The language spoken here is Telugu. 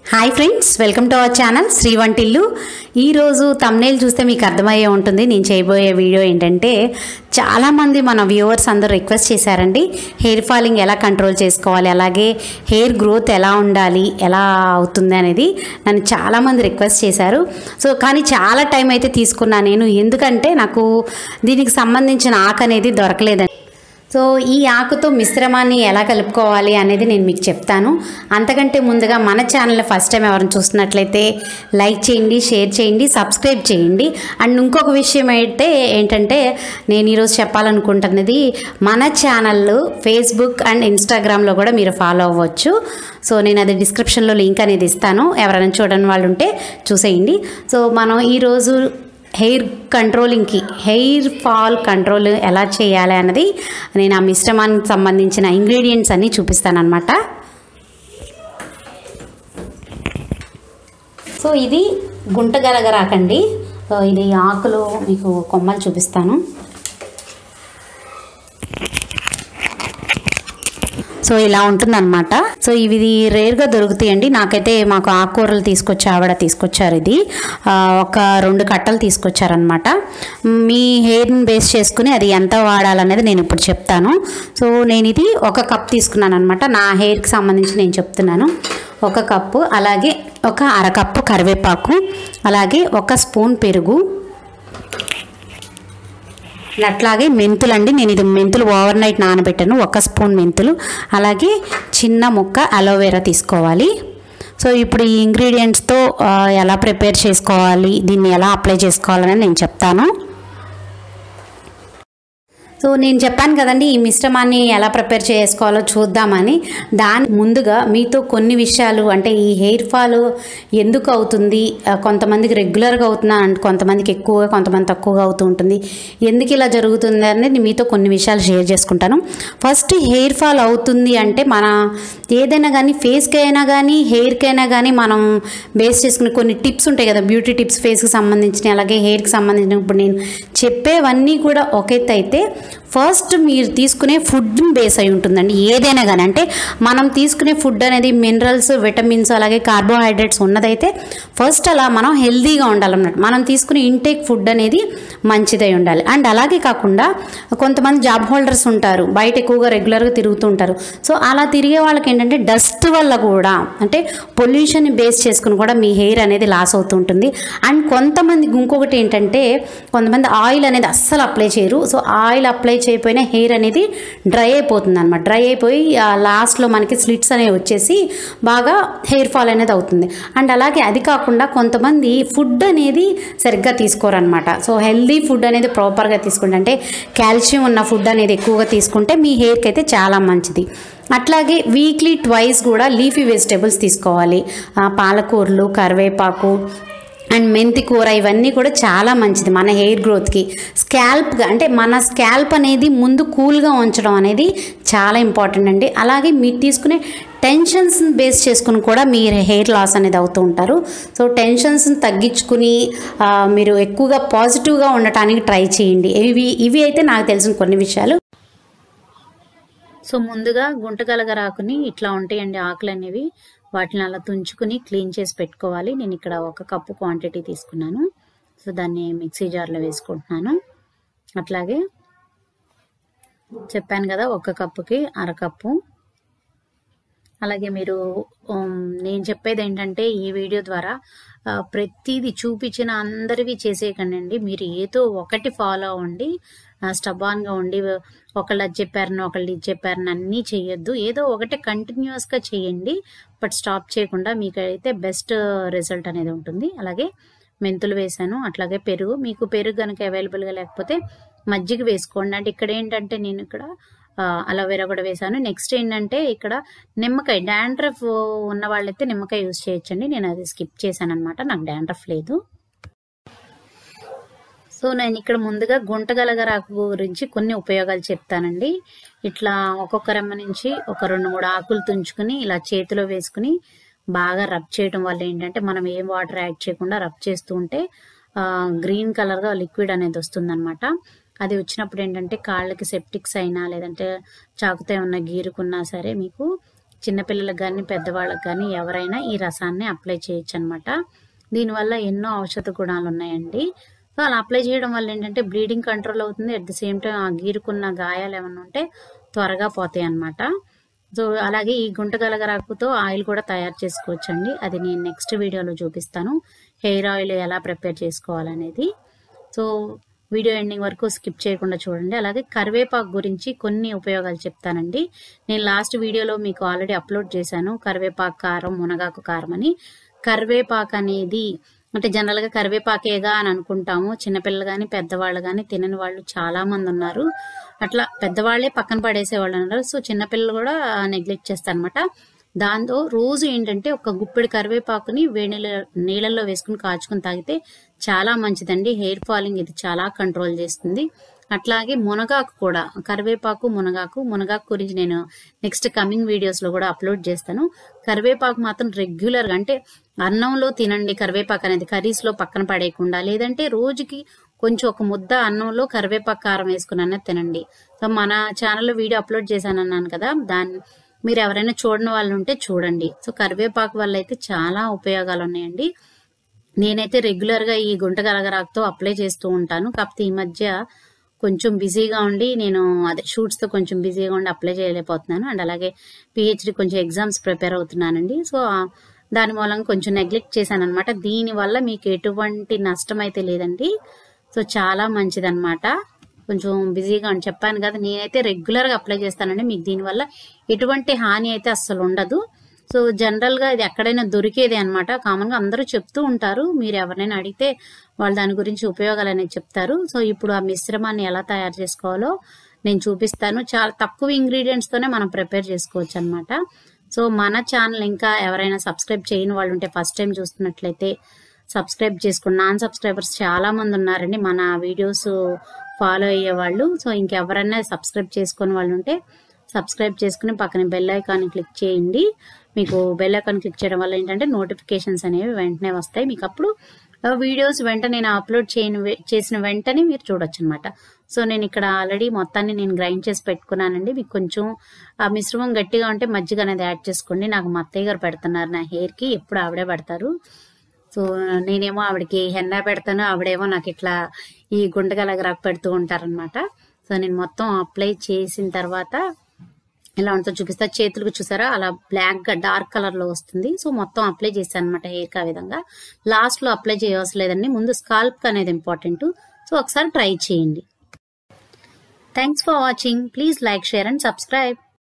hi friends welcome to our channel Sri Vantillu ఈరోజు తమ్నేల్ చూస్తే మీకు అర్థమయ్యే ఉంటుంది నేను చేయబోయే వీడియో ఏంటంటే చాలామంది మన వ్యూవర్స్ అందరూ రిక్వెస్ట్ చేశారండి హెయిర్ ఫాలింగ్ ఎలా కంట్రోల్ చేసుకోవాలి అలాగే హెయిర్ గ్రోత్ ఎలా ఉండాలి ఎలా అవుతుంది అనేది నన్ను చాలామంది రిక్వెస్ట్ చేశారు సో కానీ చాలా టైం అయితే తీసుకున్నా నేను ఎందుకంటే నాకు దీనికి సంబంధించిన ఆకు అనేది దొరకలేదండి సో ఈ ఆకుతో మిశ్రమాన్ని ఎలా కలుపుకోవాలి అనేది నేను మీకు చెప్తాను అంతకంటే ముందుగా మన ఛానల్ ఫస్ట్ టైం ఎవరైనా చూస్తున్నట్లయితే లైక్ చేయండి షేర్ చేయండి సబ్స్క్రైబ్ చేయండి అండ్ ఇంకొక విషయం అయితే ఏంటంటే నేను ఈరోజు చెప్పాలనుకుంటున్నది మన ఛానల్ ఫేస్బుక్ అండ్ ఇన్స్టాగ్రామ్లో కూడా మీరు ఫాలో అవ్వచ్చు సో నేను అది డిస్క్రిప్షన్లో లింక్ అనేది ఇస్తాను ఎవరైనా చూడని వాళ్ళు ఉంటే చూసేయండి సో మనం ఈరోజు హెయిర్ కంట్రోలింగ్కి హెయిర్ ఫాల్ కంట్రోల్ ఎలా చేయాలి అన్నది నేను ఆ మిశ్రమానికి సంబంధించిన ఇంగ్రీడియంట్స్ అన్నీ చూపిస్తానమాట సో ఇది గుంటగలగరాకండి సో ఇది ఆకులు మీకు కొమ్మలు చూపిస్తాను సో ఇలా ఉంటుందన్నమాట సో ఇవి రేర్గా దొరుకుతాయండి నాకైతే మాకు ఆకుకూరలు తీసుకొచ్చి ఆవిడ తీసుకొచ్చారు ఇది ఆ, ఒక రెండు కట్టలు తీసుకొచ్చారనమాట మీ హెయిర్ని బేస్ చేసుకుని అది ఎంత వాడాలనేది నేను ఇప్పుడు చెప్తాను సో నేను ఇది ఒక కప్ తీసుకున్నాను అనమాట నా హెయిర్కి సంబంధించి నేను చెప్తున్నాను ఒక కప్పు అలాగే ఒక అరకప్పు కరివేపాకు అలాగే ఒక స్పూన్ పెరుగు అట్లాగే మెంతులు అండి నేను ఇది మెంతులు ఓవర్ నైట్ నానబెట్టాను ఒక స్పూన్ మెంతులు అలాగే చిన్న ముక్క అలోవెరా తీసుకోవాలి సో ఇప్పుడు ఈ ఇంగ్రీడియంట్స్తో ఆ, ఎలా ప్రిపేర్ చేసుకోవాలి దీన్ని ఎలా అప్లై చేసుకోవాలని నేను చెప్తాను సో నేను చెప్పాను కదండి ఈ మిశ్రమాన్ని ఎలా ప్రిపేర్ చేసుకోవాలో చూద్దామని దాని ముందుగా మీతో కొన్ని విషయాలు అంటే ఈ హెయిర్ ఫాల్ ఎందుకు అవుతుంది ఆ, కొంతమందికి రెగ్యులర్గా అవుతున్నా అంటే కొంతమందికి ఎక్కువగా కొంతమంది తక్కువగా అవుతూ ఉంటుంది ఎందుకు ఇలా జరుగుతుంది అనేది మీతో కొన్ని విషయాలు షేర్ చేసుకుంటాను ఫస్ట్ హెయిర్ ఫాల్ అవుతుంది అంటే మన ఏదైనా కానీ ఫేస్కి అయినా కానీ హెయిర్కి అయినా కానీ మనం బేస్ చేసుకునే కొన్ని టిప్స్ ఉంటాయి కదా బ్యూటీ టిప్స్ ఫేస్కి సంబంధించినవి అలాగే హెయిర్కి సంబంధించిన ఇప్పుడు నేను చెప్పేవన్నీ కూడా ఒక ఎత్తు అయితే ఫస్ట్ మీరు తీసుకునే ఫుడ్ బేస్ అయి ఉంటుందండి ఏదైనా కానీ అంటే మనం తీసుకునే ఫుడ్ అనేది మినరల్స్ విటమిన్స్ అలాగే కార్బోహైడ్రేట్స్ ఉన్నదైతే ఫస్ట్ అలా మనం హెల్దీగా ఉండాలన్నమాట మనం తీసుకునే ఇంటేక్ ఫుడ్ అనేది మంచిదై ఉండాలి అండ్ అలాగే కాకుండా కొంతమంది జాబ్ హోల్డర్స్ ఉంటారు బయట ఎక్కువగా రెగ్యులర్గా తిరుగుతూ ఉంటారు సో అలా తిరిగే వాళ్ళకి ఏంటంటే డస్ట్ వల్ల కూడా అంటే పొల్యూషన్ బేస్ చేసుకుని కూడా మీ హెయిర్ అనేది లాస్ అవుతూ ఉంటుంది అండ్ కొంతమంది ఇంకొకటి ఏంటంటే కొంతమంది ఆయిల్ అనేది అస్సలు అప్లై చేయరు సో ఆయిల్ అప్లై చేయకపోయినా హెయిర్ అనేది డ్రై అయిపోతుంది అనమాట డ్రై అయిపోయి ఆ లాస్ట్లో మనకి స్లిట్స్ అనేవి వచ్చేసి బాగా హెయిర్ ఫాల్ అనేది అవుతుంది అండ్ అలాగే అది కాకుండా కొంతమంది ఫుడ్ అనేది సరిగ్గా తీసుకోరనమాట సో హెల్దీ ఫుడ్ అనేది ప్రాపర్గా తీసుకుంటే అంటే కాల్షియం ఉన్న ఫుడ్ అనేది ఎక్కువగా తీసుకుంటే మీ హెయిర్కి అయితే చాలా మంచిది అట్లాగే వీక్లీ ట్వైస్ కూడా లీఫీ వెజిటేబుల్స్ తీసుకోవాలి ఆ, పాలకూరలు కరివేపాకు అండ్ మెంతి కూర ఇవన్నీ కూడా చాలా మంచిది మన హెయిర్ గ్రోత్కి స్కాల్ప్గా అంటే మన స్కాల్ప్ అనేది ముందు కూల్గా ఉంచడం అనేది చాలా ఇంపార్టెంట్ అండి అలాగే మీరు తీసుకునే టెన్షన్స్ బేస్ చేసుకుని కూడా మీరు హెయిర్ లాస్ అనేది అవుతూ ఉంటారు సో టెన్షన్స్ని తగ్గించుకుని ఆ, మీరు ఎక్కువగా పాజిటివ్గా ఉండటానికి ట్రై చేయండి ఇవి ఇవి అయితే నాకు తెలిసిన కొన్ని విషయాలు సో ముందుగా గుంటగలగరాకుని ఇట్లా ఉంటాయండి ఆకులు అనేవి వాటిని అలా తుంచుకుని క్లీన్ చేసి పెట్టుకోవాలి నేను ఇక్కడ ఒక కప్పు క్వాంటిటీ తీసుకున్నాను సో దాన్ని మిక్సీ జార్లో వేసుకుంటున్నాను అట్లాగే చెప్పాను కదా ఒక కప్పుకి అరకప్పు అలాగే మీరు ఉమ్, నేను చెప్పేది ఏంటంటే ఈ వీడియో ద్వారా ఆ, ప్రతిదీ చూపించిన అందరివి చేసేయకండి మీరు ఏదో ఒకటి ఫాలో అవ్వండి స్టబాన్గా ఉండి ఒకళ్ళు అది చెప్పారని ఒకళ్ళు ఇది చెప్పారని అన్నీ చేయొద్దు ఏదో ఒకటి కంటిన్యూస్గా చేయండి బట్ స్టాప్ చేయకుండా మీకు అయితే బెస్ట్ రిజల్ట్ అనేది ఉంటుంది అలాగే మెంతులు వేసాను అట్లాగే పెరుగు మీకు పెరుగు కనుక అవైలబుల్గా లేకపోతే మజ్జిగ వేసుకోండి అంటే ఇక్కడ ఏంటంటే నేను ఇక్కడ ఆ, అలోవెరా కూడా వేసాను నెక్స్ట్ ఏంటంటే ఇక్కడ నిమ్మకాయ డాండ్రఫ్ ఉన్న వాళ్ళైతే నిమ్మకాయ యూజ్ చేయొచ్చండి నేను అది స్కిప్ చేశాను అనమాట నాకు డాండ్రఫ్ లేదు సో నేను ఇక్కడ ముందుగా గుంటగలగరాకు గురించి కొన్ని ఉపయోగాలు చెప్తానండి ఇట్లా ఒక్కొక్క రెమ్మ నుంచి ఒక రెండు మూడు ఆకులు తుంచుకుని ఇలా చేతిలో వేసుకుని బాగా రబ్ చేయడం వల్ల ఏంటంటే మనం ఏం వాటర్ యాడ్ చేయకుండా రబ్ చేస్తూ ఉంటే గ్రీన్ కలర్గా లిక్విడ్ అనేది వస్తుందన్నమాట అది వచ్చినప్పుడు ఏంటంటే కాళ్ళకి సెప్టిక్స్ అయినా లేదంటే చాకుతో ఏమన్నా గీరుకున్నా సరే మీకు చిన్నపిల్లలకు కానీ పెద్దవాళ్ళకి కానీ ఎవరైనా ఈ రసాన్ని అప్లై చేయొచ్చు అనమాట దీనివల్ల ఎన్నో ఔషధ గుణాలు ఉన్నాయండి సో అలా అప్లై చేయడం వల్ల ఏంటంటే బ్లీడింగ్ కంట్రోల్ అవుతుంది అట్ ద సేమ్ టైం ఆ గీరుకున్న గాయాలు ఏమైనా ఉంటే త్వరగా పోతాయి అన్నమాట సో అలాగే ఈ గుంటగలగరాకుతో ఆయిల్ కూడా తయారు చేసుకోవచ్చు అండి అది నేను నెక్స్ట్ వీడియోలో చూపిస్తాను హెయిర్ ఆయిల్ ఎలా ప్రిపేర్ చేసుకోవాలనేది సో వీడియో ఎండింగ్ వరకు స్కిప్ చేయకుండా చూడండి అలాగే కరివేపాకు గురించి కొన్ని ఉపయోగాలు చెప్తానండి నేను లాస్ట్ వీడియోలో మీకు ఆల్రెడీ అప్లోడ్ చేశాను కరివేపాకు కారం మునగాకు కారం అని కరివేపాకు అనేది అంటే జనరల్గా కరివేపాకేగా అని అనుకుంటాము చిన్నపిల్లలు కానీ పెద్దవాళ్ళు కానీ తినని వాళ్ళు చాలా మంది ఉన్నారు అట్లా పెద్దవాళ్ళే పక్కన పడేసే వాళ్ళు ఉన్నారు సో చిన్నపిల్లలు కూడా నెగ్లెక్ట్ చేస్తారు అనమాట దాంతో రోజు ఏంటంటే ఒక గుప్పెడు కరివేపాకుని వేడి నీళ్ళ నీళ్ళల్లో వేసుకుని కాచుకుని తాగితే చాలా మంచిదండి హెయిర్ ఫాలింగ్ ఇది చాలా కంట్రోల్ చేస్తుంది అట్లాగే మునగాకు కూడా కరివేపాకు మునగాకు మునగాకు గురించి నేను నెక్స్ట్ కమింగ్ వీడియోస్ లో కూడా అప్లోడ్ చేస్తాను కరివేపాకు మాత్రం రెగ్యులర్ గా అంటే అన్నంలో తినండి కరివేపాకు అనేది కర్రీస్ లో పక్కన పడేయకుండా లేదంటే రోజుకి కొంచెం ఒక ముద్ద అన్నంలో కరివేపాకు కారం వేసుకున్న తినండి సో మన ఛానల్లో వీడియో అప్లోడ్ చేశాను అన్నాను కదా దాన్ని మీరు ఎవరైనా చూడని వాళ్ళు ఉంటే చూడండి సో కరివేపాకు వల్ల అయితే చాలా ఉపయోగాలు ఉన్నాయండి నేనైతే రెగ్యులర్ గా ఈ గుంటగలగరాకుతో అప్లై చేస్తూ ఉంటాను కాకపోతే ఈ మధ్య కొంచెం బిజీగా ఉండి నేను అదే షూట్స్ తో కొంచెం బిజీగా ఉండి అప్లై చేయలేకపోతున్నాను అండ్ అలాగే పిహెచ్డి కొంచెం ఎగ్జామ్స్ ప్రిపేర్ అవుతున్నానండి సో దాని మూలంగా కొంచెం నెగ్లెక్ట్ చేశాను అనమాట దీనివల్ల మీకు ఎటువంటి నష్టం అయితే లేదండి సో చాలా మంచిదన్నమాట కొంచెం బిజీగా అని చెప్పాను కదా నేనైతే రెగ్యులర్ గా అప్లై చేస్తానండి మీకు దీనివల్ల ఎటువంటి హాని అయితే అస్సలు ఉండదు సో జనరల్ గా ఇది ఎక్కడైనా దొరికేది అనమాట కామన్ గా అందరూ చెప్తూ ఉంటారు మీరు ఎవరైనా అడిగితే వాళ్ళు దాని గురించి ఉపయోగాలు అనేది చెప్తారు సో ఇప్పుడు ఆ మిశ్రమాన్ని ఎలా తయారు చేసుకోవాలో నేను చూపిస్తాను చాలా తక్కువ ఇంగ్రీడియంట్స్ తోనే మనం ప్రిపేర్ చేసుకోవచ్చు అనమాట సో మన ఛానల్ ఇంకా ఎవరైనా సబ్స్క్రైబ్ చేయని వాళ్ళు ఉంటే ఫస్ట్ టైం చూస్తున్నట్లయితే సబ్స్క్రైబ్ చేసుకోండి నాన్ సబ్స్క్రైబర్స్ చాలా మంది ఉన్నారండి మన వీడియోస్ ఫాలో అయ్యే వాళ్ళు సో ఇంకెవరైనా సబ్స్క్రైబ్ చేసుకుని వాళ్ళు ఉంటే సబ్స్క్రైబ్ చేసుకుని పక్కన బెల్ ఐకాన్ క్లిక్ చేయండి మీకు బెల్ ఐకాన్ క్లిక్ చేయడం వల్ల ఏంటంటే నోటిఫికేషన్స్ అనేవి వెంటనే వస్తాయి మీకు అప్పుడు వీడియోస్ వెంటనే నేను అప్లోడ్ చేయని చేసిన వెంటనే మీరు చూడొచ్చు అనమాట సో నేను ఇక్కడ ఆల్రెడీ మొత్తాన్ని నేను గ్రైండ్ చేసి పెట్టుకున్నానండి మీకు కొంచెం ఆ మిశ్రమం గట్టిగా ఉంటే మజ్జిగ అనేది యాడ్ చేసుకోండి నాకు మా అత్తయ్య గారు పెడుతున్నారు నా హెయిర్ కి ఎప్పుడు ఆవిడే పెడతారు సో నేనేమో ఆవిడకి హెన్నా పెడతాను ఆవిడేమో నాకు ఇట్లా ఈ గుండగలగరాకు పెడుతూ ఉంటారనమాట సో నేను మొత్తం అప్లై చేసిన తర్వాత ఎలా ఉంటుందో చూపిస్తా చేతులకు చూసారా అలా బ్లాక్ గా డార్క్ కలర్ లో వస్తుంది సో మొత్తం అప్లై చేశాను అనమాట హెయిర్ కి ఆ విధంగా లాస్ట్ లో అప్లై చేయవలసిన లేదండి ముందు స్కాల్ప్ అనేది ఇంపార్టెంట్ సో ఒకసారి ట్రై చేయండి thanks for watching please like share and subscribe